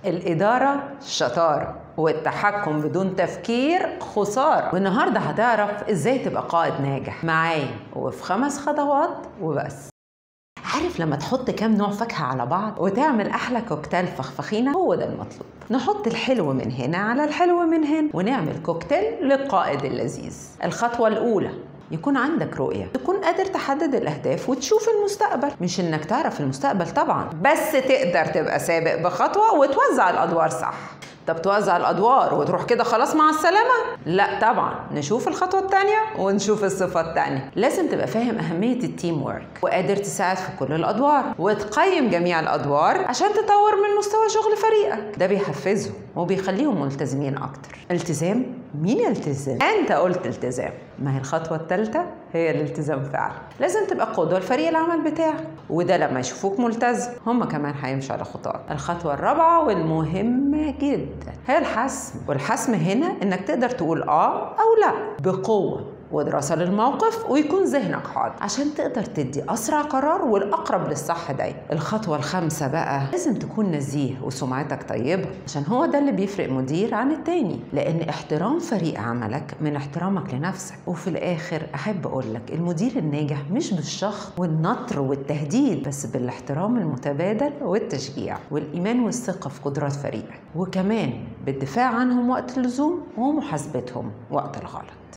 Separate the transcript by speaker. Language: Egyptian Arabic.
Speaker 1: الإدارة شطارة والتحكم بدون تفكير خسارة والنهاردة هتعرف ازاي تبقى قائد ناجح معايا وفي خمس خطوات وبس عارف لما تحط كام نوع فاكهة على بعض وتعمل أحلى كوكتيل فخفخينة هو ده المطلوب نحط الحلو من هنا على الحلو من هنا ونعمل كوكتيل للقائد اللذيذ الخطوة الأولى يكون عندك رؤية تكون قادر تحدد الأهداف وتشوف المستقبل مش إنك تعرف المستقبل طبعا بس تقدر تبقى سابق بخطوة وتوزع الأدوار صح طب توزع الادوار وتروح كده خلاص مع السلامه لا طبعا نشوف الخطوه الثانيه ونشوف الصفه الثانيه لازم تبقى فاهم اهميه التيم ورك وقادر تساعد في كل الادوار وتقيم جميع الادوار عشان تطور من مستوى شغل فريقك ده بيحفزهم وبيخليهم ملتزمين اكتر التزام مين يلتزم انت قلت التزام ما هي الخطوه الثالثه هي الالتزام فعلا لازم تبقى قدوه لفريق العمل بتاعك وده لما يشوفوك ملتزم هم كمان هيمشوا على خطاك الخطوه الرابعه والمهمه جدا هي الحسم والحسم هنا انك تقدر تقول اه او لا بقوه ودراسة للموقف ويكون ذهنك حاضر عشان تقدر تدي أسرع قرار والأقرب للصح دايما الخطوة الخامسة بقى لازم تكون نزيه وسمعتك طيبة عشان هو ده اللي بيفرق مدير عن التاني لأن احترام فريق عملك من احترامك لنفسك وفي الآخر أحب أقول لك المدير الناجح مش بالشخص والنطر والتهديد بس بالاحترام المتبادل والتشجيع والإيمان والثقة في قدرات فريقك وكمان بالدفاع عنهم وقت اللزوم ومحاسبتهم وقت الغلط